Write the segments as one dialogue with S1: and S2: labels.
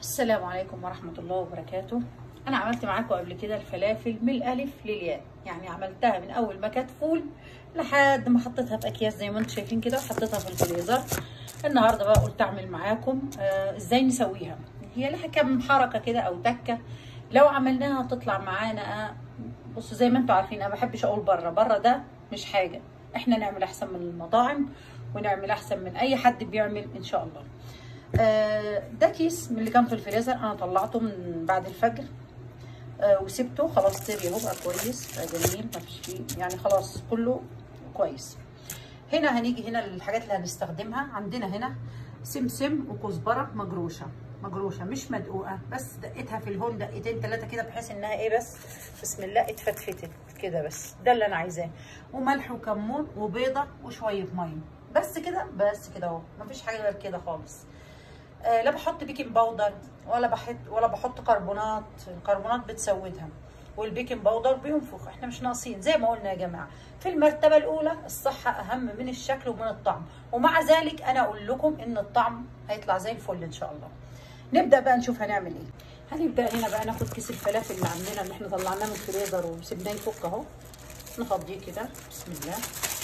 S1: السلام عليكم ورحمة الله وبركاته أنا عملت معاكم قبل كده الفلافل من الألف للياء يعني عملتها من أول ما كانت فول لحد ما حطيتها في أكياس زي ما انتم شايفين كده وحطيتها في الفريزر النهاردة بقى قلت أعمل معاكم آه إزاي نسويها هي لها كام حركة كده أو تكة لو عملناها تطلع معانا آه بصوا زي ما انتم عارفين أنا ما بحبش أقول بره بره ده مش حاجة احنا نعمل أحسن من المطاعم ونعمل أحسن من أي حد بيعمل إن شاء الله ده كيس من اللي كان في الفريزر انا طلعته من بعد الفجر آه وسبته خلاص طري اهو بقى كويس بقى جميل مفيش فيه يعني خلاص كله كويس هنا هنيجي هنا للحاجات اللي هنستخدمها عندنا هنا سمسم وكزبره مجروشه مجروشه مش مدقوقه بس دقيتها في الهون دقيتين ثلاثه كده بحيث انها ايه بس بسم الله اتفتفتت كده بس ده اللي انا عايزاه وملح وكمون وبيضه وشويه ميه بس كده بس كده اهو مفيش حاجه غير كده خالص آه لا بحط بيكنج باودر ولا بحط ولا بحط كربونات الكربونات بتسودها والبيكنج باودر بينفخ احنا مش ناقصين زي ما قلنا يا جماعه في المرتبه الاولى الصحه اهم من الشكل ومن الطعم ومع ذلك انا اقول لكم ان الطعم هيطلع زي الفل ان شاء الله نبدا بقى نشوف هنعمل ايه هنبدا هنا بقى ناخد كيس الفلافل اللي عندنا اللي احنا طلعناه من الفريزر وسيبناه يفك اهو نفضيه كده بسم الله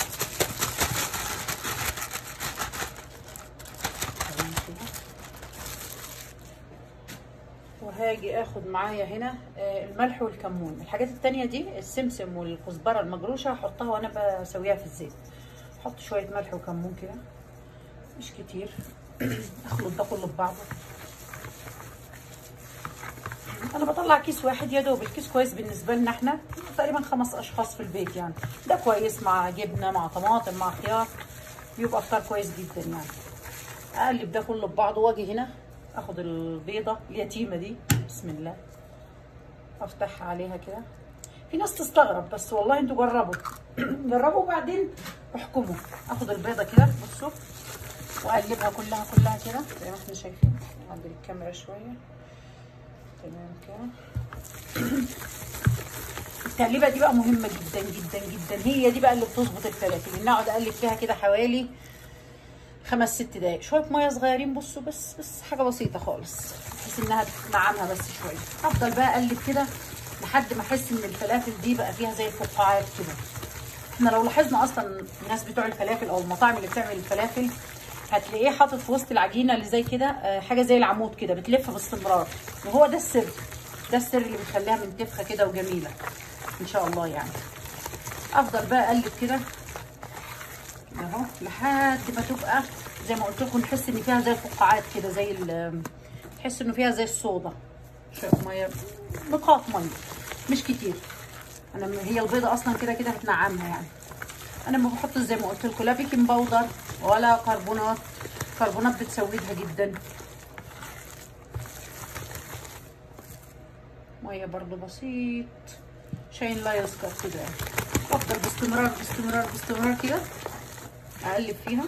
S1: وهاجي اخد معايا هنا الملح والكمون الحاجات التانية دي السمسم والكزبرة المجروشة هحطها وانا بسويها في الزيت احط شوية ملح وكمون كده مش كتير اخلط ده كله ببعضه انا بطلع كيس واحد يا دوب الكيس كويس بالنسبه لنا احنا تقريبا خمس اشخاص في البيت يعني ده كويس مع جبنه مع طماطم مع خيار بيبقى افطار كويس جدا يعني اقلب ده كله ببعضه واجي هنا اخد البيضه اليتيمه دي بسم الله افتحها عليها كده في ناس تستغرب بس والله انتوا جربوا جربوا وبعدين احكموا اخد البيضه كده بصوا واقلبها كلها كلها كده زي ما احنا شايفين اعدل الكاميرا شويه تمام كده التقليبه دي بقى مهمه جدا جدا جدا هي دي بقى اللي بتظبط الفلافل ان اقعد اقلب فيها كده حوالي خمس ست دقايق شويه ميه صغيرين بصوا بس بس حاجه بسيطه خالص بحيث انها تنعمها بس شويه افضل بقى اقلب كده لحد ما احس ان الفلافل دي بقى فيها زي الفقاعات كده احنا لو لاحظنا اصلا الناس بتوع الفلافل او المطاعم اللي بتعمل الفلافل هتلاقيه حاطط في وسط العجينه اللي زي كده حاجه زي العمود كده بتلف باستمرار وهو ده السر ده السر اللي بيخليها منتفخه كده وجميله ان شاء الله يعني افضل بقى اقلب كده اهو لحد ما تبقى زي ما قلت لكم نحس ان فيها زي الفقاعات كده زي تحس انه فيها زي الصودا شويه ميه نقاط ميه مش كتير انا هي البيضه اصلا كده كده هتنعمها يعني انا ما بحطش زي ما قلت لكم لا بيكنج باودر ولا كربونات كربونات بتسودها جدا ميه برضو بسيط شيء لا يذكر كده افضل باستمرار باستمرار باستمرار كده اقلب فيها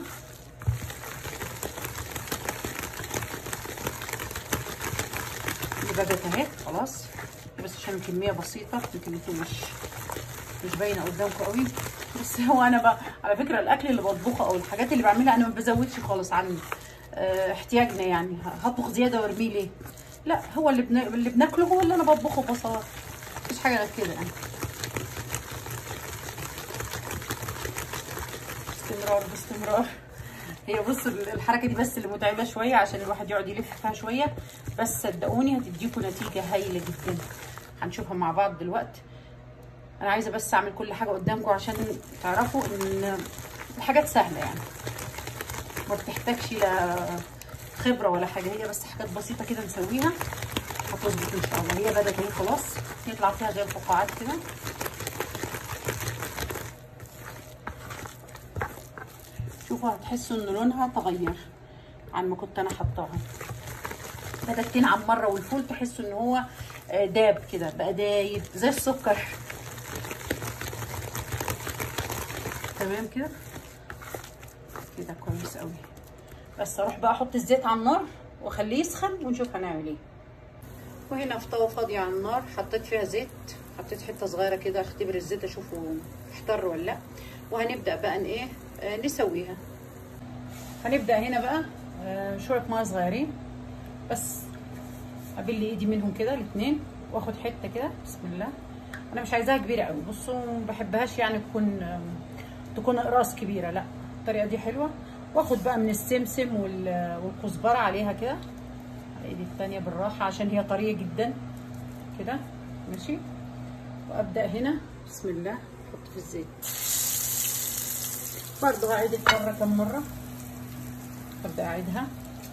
S1: دي بدات اهي خلاص بس عشان كميه بسيطه يمكن انتوا مش مش باينه قدامكم قوي بس هو انا بقى على فكره الاكل اللي بطبخه او الحاجات اللي بعملها انا ما بزودش خالص عن اه احتياجنا يعني هطبخ زياده وارميه ليه لا هو اللي بنا... اللي بناكله هو اللي انا بطبخه ببساطه مفيش حاجه غير كده يعني باستمرار باستمرار هي بص الحركه دي بس اللي متعبه شويه عشان الواحد يقعد يلف فيها شويه بس صدقوني هتديكوا نتيجه هايله جدا هنشوفها مع بعض دلوقتي انا عايزه بس اعمل كل حاجه قدامكم عشان تعرفوا ان الحاجات سهله يعني ما بتحتاجش لا خبره ولا حاجه هي بس حاجات بسيطه كده نسويها هتظبط ان شاء الله هي بدات اهي خلاص يطلع فيها زي الفقاعات كده شوفوا هتحسوا ان لونها تغير عن ما كنت انا حطاها بدات تنعم مره والفول تحسوا ان هو داب كده بقى دايب زي السكر تمام كده كده كويس قوي بس اروح بقى احط الزيت على النار واخليه يسخن ونشوف هنعمل ايه وهنا في طاوه فاضيه على النار حطيت فيها زيت حطيت حته صغيره كده اختبر الزيت اشوفه احتر ولا لا وهنبدا بقى ان ايه آه نسويها هنبدا هنا بقى آه شويه ميه صغيرين بس ابل ايدي منهم كده الاثنين واخد حته كده بسم الله انا مش عايزاها كبيره قوي بصوا ما بحبهاش يعني تكون تكون اقراص كبيره لا الطريقه دي حلوه واخد بقى من السمسم والكزبره عليها كده على ايدي الثانيه بالراحه عشان هي طريه جدا كده ماشي وابدا هنا بسم الله احط في الزيت برضه هعيد الكره كم مره ابدا اعيدها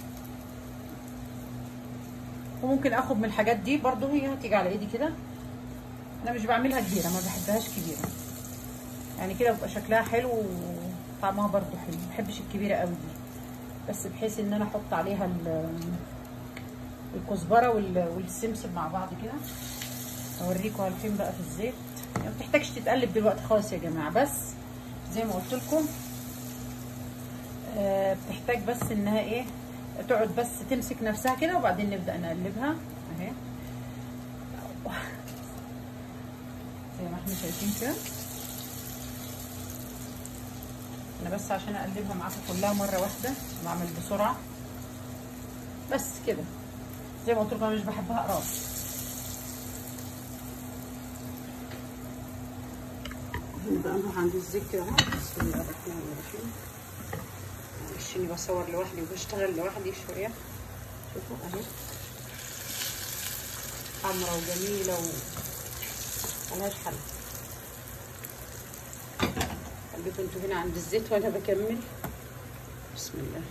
S1: وممكن اخد من الحاجات دي برضه هي هتيجي على ايدي كده انا مش بعملها كبيره ما بحبهاش كبيره يعني كده بيبقى شكلها حلو وطعمها برضه حلو ما بحبش الكبيره قوي دي بس بحيث ان انا احط عليها الكزبره والسمسم مع بعض كده اوريكم على فين بقى في الزيت يعني ما بتحتاجش تتقلب دلوقتي خالص يا جماعه بس زي ما قلت لكم آه بتحتاج بس انها ايه تقعد بس تمسك نفسها كده وبعدين نبدا نقلبها اهي زي ما احنا شايفين كده انا بس عشان اقلبها معاكم كلها مره واحده بعمل بسرعه بس كده زي ما قلت لكم انا مش بحبها قراص بقى نروح عند الزيت كده اهو بسم الله الرحمن الرحيم معلش اني بصور لوحدي وبشتغل لوحدي شويه شوفوا اهي حمرا وجميله و ملهاش حل خليكم انتوا هنا عند الزيت وانا بكمل بسم الله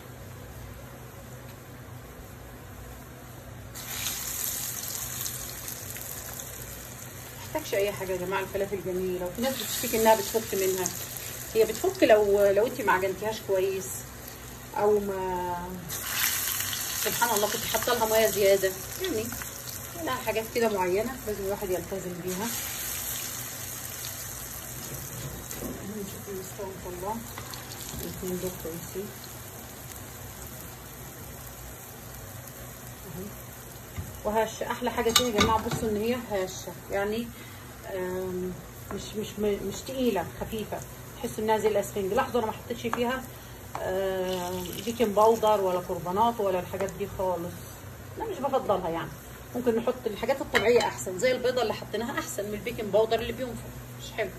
S1: محتاجش اي حاجه يا جماعه الفلافل جميله وفي ناس بتشتكي انها بتفك منها هي بتفك لو لو انت ما عجنتيهاش كويس او ما سبحان الله كنت حاطه لها ميه زياده يعني لها حاجات كده معينه لازم الواحد يلتزم بيها نشوف المستوى ان شاء الله الاثنين دول كويسين وهش احلى حاجه فيها يا جماعه بصوا ان هي هشه يعني مش مش مش تقيله خفيفه تحس انها زي الاسفنج لاحظوا انا ما حطيتش فيها بيكنج باودر ولا كربونات ولا الحاجات دي خالص انا مش بفضلها يعني ممكن نحط الحاجات الطبيعيه احسن زي البيضه اللي حطيناها احسن من البيكنج باودر اللي بينفخ مش حلو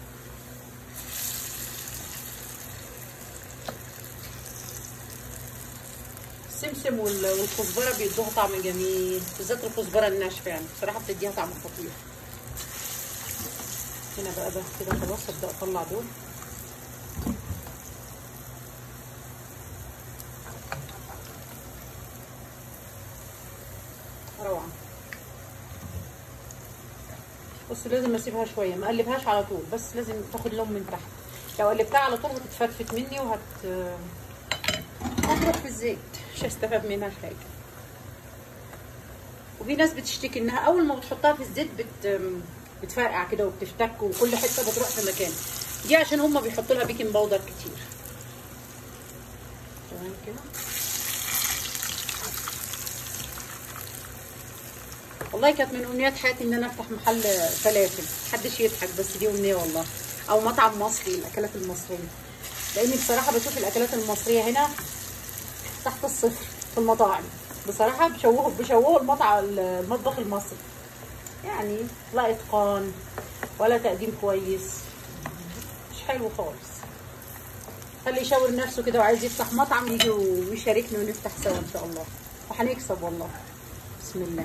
S1: السمسم والكزبره بيدوها طعم جميل بالذات الكزبره الناشفه يعني بصراحه بتديها طعم خطير هنا بقى ده كده خلاص ابدا اطلع دول روعه بص لازم اسيبها شويه ما اقلبهاش على طول بس لازم تاخد لون من تحت لو قلبتها على طول هتتفتفت مني وهت هتروح في الزيت مش هستفاد منها حاجه وفي ناس بتشتكي انها اول ما بتحطها في الزيت بت بتفرقع كده وبتفتك وكل حته بتروح في مكان دي عشان هما بيحطوا لها بيكنج باودر كتير تمام كده والله كانت من امنيات حياتي ان انا افتح محل فلافل محدش يضحك بس دي امنيه والله او مطعم مصري الاكلات المصريه لاني بصراحه بشوف الاكلات المصريه هنا تحت الصفر في المطاعم بصراحه بيشوهوا بيشوهوا المطعم المطبخ المصري يعني لا اتقان ولا تقديم كويس مش حلو خالص خلي يشاور نفسه كده وعايز يفتح مطعم يجي ويشاركني ونفتح سوا ان شاء الله وهنكسب والله بسم الله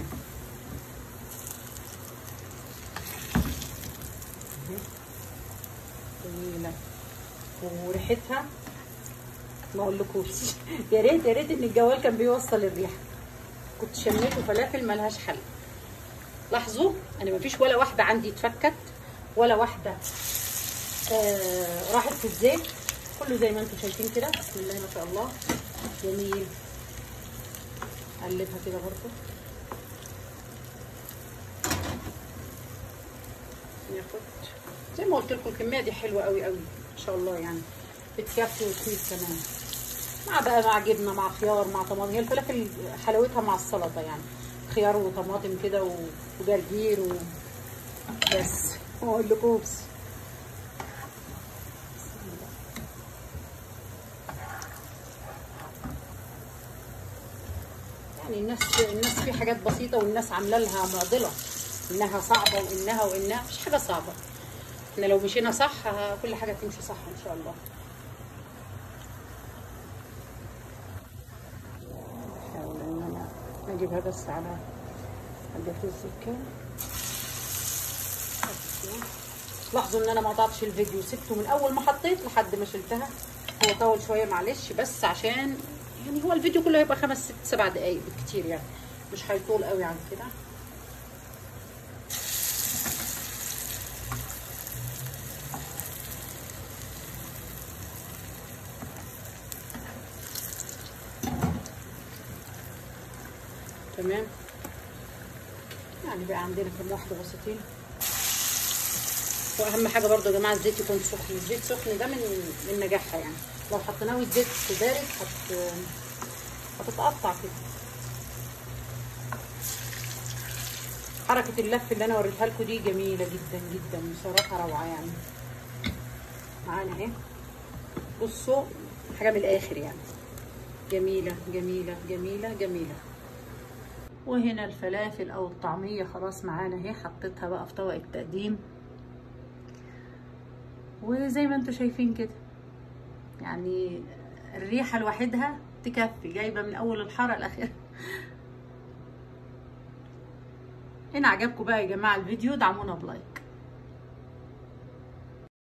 S1: جميله وريحتها ما اقولكوش يا ريت يا ريت ان الجوال كان بيوصل الريحه كنت شميته فلافل ملهاش حل لاحظوا انا مفيش ولا واحده عندي اتفكت ولا واحده آه راحت في الزيت كله زي ما انتم شايفين كده بسم الله ما شاء الله جميل اقلبها كده برضه ناخد زي ما قلت لكم الكميه دي حلوه قوي قوي ان شاء الله يعني بتكفي وتميل كمان مع بقى مع جبنه مع خيار مع طماطم هي الفلافل حلاوتها مع السلطه يعني خيار وطماطم كده وجرجير و... بس ما اقولكوش يعني الناس الناس في حاجات بسيطه والناس عامله لها معضله انها صعبه وانها وانها مش حاجه صعبه احنا لو مشينا صح كل حاجه تمشي صح ان شاء الله احاول ان انا اجيبها بس على حاجات الزكاه لاحظوا ان انا ما قطعتش الفيديو سبته من اول ما حطيت لحد ما شلتها هو طول شويه معلش بس عشان يعني هو الفيديو كله هيبقى خمس ست سبع دقايق بالكتير يعني مش هيطول قوي عن كده تمام يعني بقى عندنا كم واحده بسيطين واهم حاجه برضو يا جماعه الزيت يكون سخن الزيت سخن ده من من نجاحها يعني لو حطيناه والزيت بارد هت هتتقطع كده حركه اللف اللي انا وريتها لكم دي جميله جدا جدا بصراحه روعه يعني معانا اهي بصوا حاجه من الاخر يعني جميله جميله جميله جميله وهنا الفلافل او الطعميه خلاص معانا اهي حطيتها بقى في طبق التقديم وزي ما انتم شايفين كده يعني الريحه لوحدها تكفي جايبه من اول الحاره لاخرها ان عجبكم بقى يا جماعه الفيديو دعمونا بلايك